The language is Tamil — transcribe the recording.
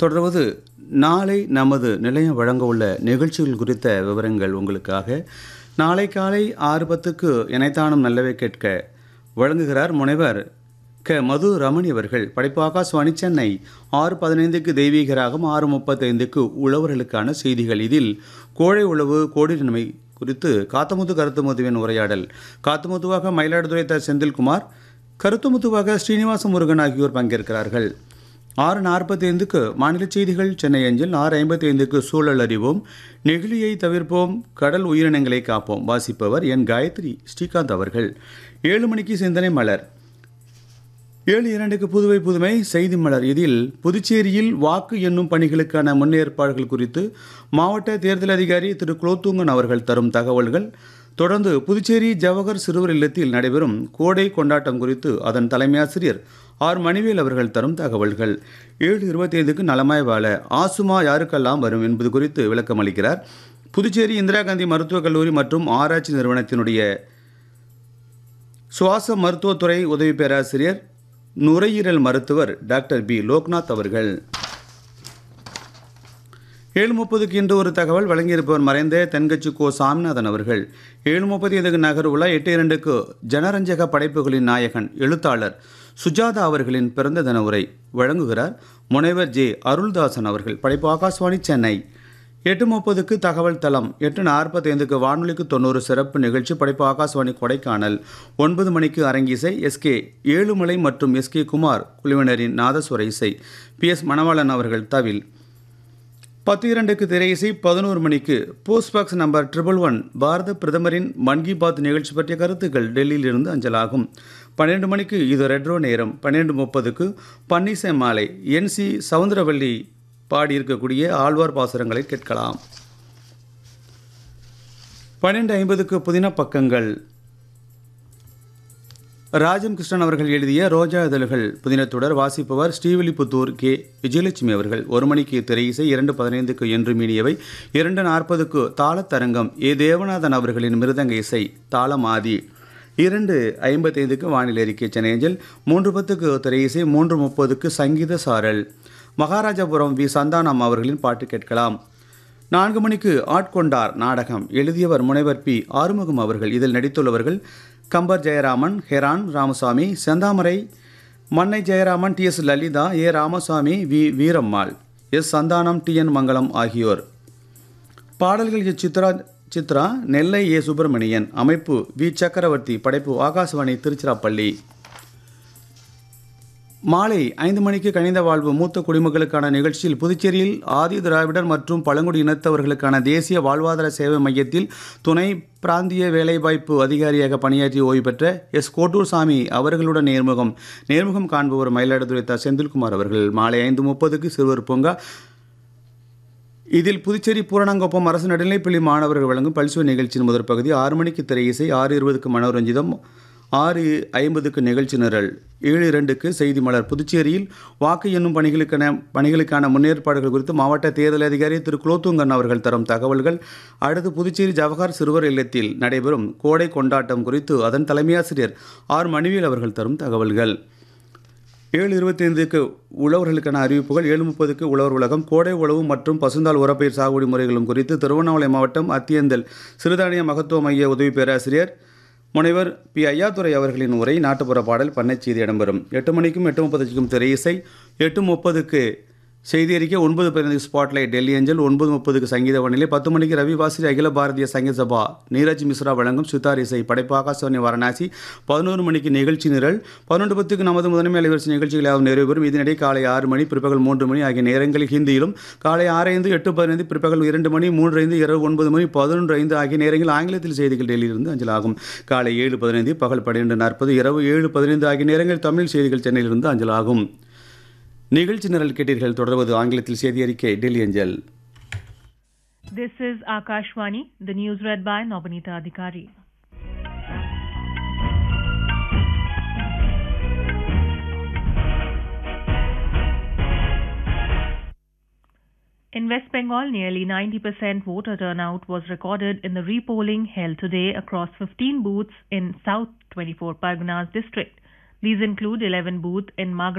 தொடர்வது நாளை நமது நிலையம் வழங்க உள்ள நிகழ்ச்சிகள் குறித்த விவரங்கள் உங்களுக்காக நாளை காலை ஆறு பத்துக்கு இணைத்தானும் நல்லவை கேட்க வழங்குகிறார் முனைவர் க மது ரமணி அவர்கள் படைப்பு ஆகாஷ்வாணி சென்னை ஆறு பதினைந்துக்கு தெய்வீக ராகம் ஆறு முப்பத்தைந்துக்கு உழவர்களுக்கான செய்திகள் இதில் கோழை உழவு கோடி நன்மை குறித்து காத்தமுத்து கருத்துமுத்துவின் உரையாடல் காத்தமுத்துவாக மயிலாடுதுறை த செந்தில்குமார் கருத்துமுத்துவாக ஸ்ரீனிவாச முருகன் ஆகியோர் பங்கேற்கிறார்கள் ஆறு நாற்பத்தி ஐந்துக்கு மாநில செய்திகள் சென்னை அஞ்சல் ஆறு ஐம்பத்தி ஐந்துக்கு சூழல் அறிவோம் நெகிழியை தவிர்ப்போம் கடல் உயிரினங்களை காப்போம் வாசிப்பவர் என் காயத்ரி ஸ்ரீகாந்த் அவர்கள் ஏழு மணிக்கு சிந்தனை மலர் ஏழு இரண்டுக்கு புதுவை புதுமை செய்தி மலர் இதில் புதுச்சேரியில் வாக்கு எண்ணும் பணிகளுக்கான முன்னேற்பாடுகள் குறித்து மாவட்ட தேர்தல் அதிகாரி திரு குலோத்துங்கன் அவர்கள் தரும் தகவல்கள் தொடர்ந்து புதுச்சேரி ஜவஹர் சிறுவர் இல்லத்தில் நடைபெறும் கோடை கொண்டாட்டம் குறித்து அதன் தலைமை ஆசிரியர் ஆர் மணிவேல் அவர்கள் தரும் தகவல்கள் ஏழு இருபத்தி ஐந்துக்கு நலமாய் வாழ ஆசுமா யாருக்கெல்லாம் வரும் என்பது குறித்து விளக்கம் அளிக்கிறார் புதுச்சேரி இந்திரா காந்தி மருத்துவக் கல்லூரி மற்றும் ஆராய்ச்சி நிறுவனத்தினுடைய சுவாச மருத்துவத்துறை உதவி பேராசிரியர் நுரையீரல் மருத்துவர் டாக்டர் பி லோக்நாத் அவர்கள் ஏழு முப்பதுக்கு இன்று ஒரு தகவல் வழங்கியிருப்பவர் மறைந்த தென்கட்சி கோ சாமிநாதன் அவர்கள் ஏழு முப்பத்தி ஐந்துக்கு நகர் உலா எட்டு இரண்டுக்கு ஜனரஞ்சக படைப்புகளின் நாயகன் எழுத்தாளர் சுஜாதா அவர்களின் பிறந்த தின உரை வழங்குகிறார் முனைவர் ஜே அருள்தாசன் அவர்கள் படைப்பு ஆகாஷ்வாணி சென்னை எட்டு முப்பதுக்கு தகவல் தளம் எட்டு நாற்பத்தைந்துக்கு வானொலிக்கு தொண்ணூறு சிறப்பு நிகழ்ச்சி படைப்பு ஆகாஷ்வாணி கொடைக்கானல் ஒன்பது மணிக்கு அரங்கிசை எஸ்கே ஏழுமலை மற்றும் எஸ்கே குமார் குழுவினரின் நாதஸ்வர இசை பி எஸ் மணவாளன் அவர்கள் தவில் பத்து இரண்டுக்கு திரை இசை பதினோரு மணிக்கு post box number triple one பாரத பிரதமரின் மன் கி பாத் நிகழ்ச்சி பற்றிய கருத்துக்கள் டெல்லியிலிருந்து அஞ்சலாகும் பன்னிரெண்டு மணிக்கு இது ரெட்ரோ நேரம் பன்னிரெண்டு முப்பதுக்கு பன்னிசை மாலை என் சி சவுந்தரவல்லி பாடியிருக்கக்கூடிய ஆழ்வார் பாசுரங்களை கேட்கலாம் பன்னெண்டு ஐம்பதுக்கு புதின பக்கங்கள் ராஜம் கிருஷ்ணன் அவர்கள் எழுதிய ரோஜா இதழ்கள் புதினத்துடர் வாசிப்பவர் ஸ்ரீவில்லிபுத்தூர் கே விஜயலட்சுமி அவர்கள் ஒரு மணிக்கு திரையிசை இரண்டு பதினைந்துக்கு என்று மீனியவை இரண்டு நாற்பதுக்கு தாளத்தரங்கம் ஏ தேவநாதன் அவர்களின் மிருதங்க இசை தாளமாதி இரண்டு ஐம்பத்தைந்துக்கு வானிலை அறிக்கை சென்னையஞ்சல் மூன்று பத்துக்கு திரையிசை மூன்று முப்பதுக்கு சங்கீத சாரல் மகாராஜபுரம் வி சந்தானம் அவர்களின் பாட்டு கேட்கலாம் நான்கு மணிக்கு ஆட்கொண்டார் நாடகம் எழுதியவர் முனைவர் பி ஆறுமுகம் அவர்கள் இதில் நடித்துள்ளவர்கள் கம்பர் ஜெயராமன் ஹெரான் Ramasamy Senthamarai Mannai Jayaraman T S Lalitha A Ramasamy V Veerammal S Santhanam T N Mangalam ஆகியோர் பாடல்கள் எஸ் சித்ரா சித்ரா நெல்லை ஏ சுப்பிரமணியன் அமைப்பு வி சக்கரவர்த்தி படைப்பு ஆகாசவாணி திருச்சிராப்பள்ளி மாலை ஐந்து மணிக்கு கணித வாழ்வு மூத்த குடிமக்களுக்கான நிகழ்ச்சியில் புதுச்சேரியில் ஆதி திராவிடர் மற்றும் பழங்குடி இனத்தவர்களுக்கான தேசிய வாழ்வாதார சேவை மையத்தில் துணை பிராந்திய வேலைவாய்ப்பு அதிகாரியாக பணியாற்றி ஓய்வு பெற்ற எஸ் கோட்டூர் சாமி அவர்களுடன் நேர்முகம் நேர்முகம் காண்பவர் மயிலாடுதுறை த செந்தில்குமார் அவர்கள் மாலை ஐந்து முப்பதுக்கு சிறுவர் பூங்கா இதில் புதுச்சேரி பூரணாங்குப்பம் அரசு நடுநிலைப்பள்ளி மாணவர்கள் வழங்கும் பல்சுவை நிகழ்ச்சியின் முதற் பகுதி ஆறு மணிக்கு திரை இசை ஆறு இருபதுக்கு மனோரஞ்சிதம் ஆறு ஐம்பதுக்கு நிகழ்ச்சி நிரல் ஏழு இரண்டுக்கு செய்தி மலர் புதுச்சேரியில் வாக்கு எண்ணும் பணிகளுக்கான பணிகளுக்கான முன்னேற்பாடுகள் குறித்து மாவட்ட தேர்தல் அதிகாரி திரு குலோத்துங்கன் அவர்கள் தரும் தகவல்கள் அடுத்து புதுச்சேரி ஜவஹர் சிறுவர் இல்லத்தில் நடைபெறும் கோடை கொண்டாட்டம் குறித்து அதன் தலைமையாசிரியர் ஆர் மணிவேல் அவர்கள் தரும் தகவல்கள் ஏழு இருபத்தைந்துக்கு உழவர்களுக்கான அறிவிப்புகள் ஏழு முப்பதுக்கு உழவர் உலகம் கோடை உழவு மற்றும் பசுந்தாள் உரப்பயிர் சாகுபடி முறைகளும் குறித்து திருவண்ணாமலை மாவட்டம் அத்தியந்தல் சிறுதானிய மகத்துவ மைய உதவி பேராசிரியர் முனைவர் பி ஐயாத்துறை அவர்களின் உரை நாட்டுப்புற பாடல் பண்ணைச் செய்தி இடம்பெறும் எட்டு மணிக்கும் எட்டு முப்பதுக்கும் திரை இசை எட்டு முப்பதுக்கு செய்தி அறிக்கை ஒன்பது பதினைந்து ஸ்பாட்லைட் டெல்லி அஞ்சல் ஒன்பது முப்பதுக்கு சங்கீத வானிலை பத்து மணிக்கு ரவி வாசிரி அகில பாரதிய சங்கீத சபா நீரஜ் மிஸ்ரா வழங்கும் சித்தார் இசை படைப்பு ஆகாசவாணி வாரணாசி பதினோரு மணிக்கு நிகழ்ச்சி நிரல் பதினொன்று பத்துக்கு நமது முதன்மை அலைவரிசை நிகழ்ச்சிகள் யாவும் நிறைவேறும் இதனிடையே காலை ஆறு மணி பிற்பகல் மூன்று மணி ஆகிய நேரங்களில் ஹிந்தியிலும் காலை ஆறு ஐந்து எட்டு பதினைந்து பிற்பகல் இரண்டு மணி மூன்று ஐந்து இரவு ஒன்பது மணி பதினொன்று ஐந்து ஆகிய நேரங்களில் ஆங்கிலத்தில் செய்திகள் டெல்லியிலிருந்து அஞ்சலாகும் காலை ஏழு பதினைந்து பகல் பன்னிரெண்டு நாற்பது இரவு ஏழு பதினைந்து ஆகிய நேரங்களில் தமிழ் செய்திகள் சென்னையிலிருந்து அஞ்சலாகும் நிகழ்ச்சி நிரல் கேட்டீர்கள் தொடர்வது ஆங்கிலத்தில் செய்தி அறிக்கை டெல்லி அஞ்சல் This is Akashwani, the news read by Nobinita Adhikari. In West Bengal, nearly 90% voter turnout was recorded in the repolling held today across 15 booths in South 24 Parganas district. These include 11 booths in Magra